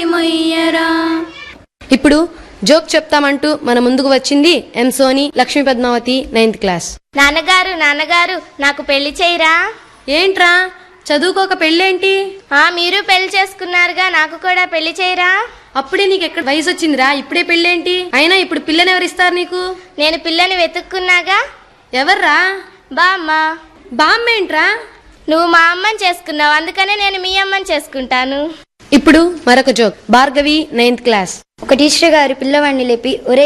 మొయ్యరా ఇప్పుడు జోక్ చెప్తామంటూ మన ముందుకు వచ్చింది M Soni Lakshmi Padmavathi ninth class నాన్నగారు నాన్నగారు నాకు పెళ్లి చేయరా ఏంట్రా చదువుకోక పెళ్ళేంటి ఆ మీరు పెళ్లి చేసుకున్నారుగా నాకు కూడా పెళ్లి చేయరా అప్పుడే నీకు ఎక్కడ వయసు వచ్చిందిరా ఇప్పుడే పెళ్ళేంటి అయినా ఇప్పుడు పిల్లని ఎవరిస్తారు నీకు నేను పిల్లని వెతుక్కున్నాగా ఎవర్రా బామ్మ బామ్మేంట్రా నువ్వు మా అమ్మని చేసుకున్నావు అందుకనే నేను మీ అమ్మని చేసుకుంటాను ఇప్పుడు మరొక జోక్ భార్గవి నైన్త్ క్లాస్ ఒక టీచర్ గారు పిల్లవాడిని లేపి ఒరే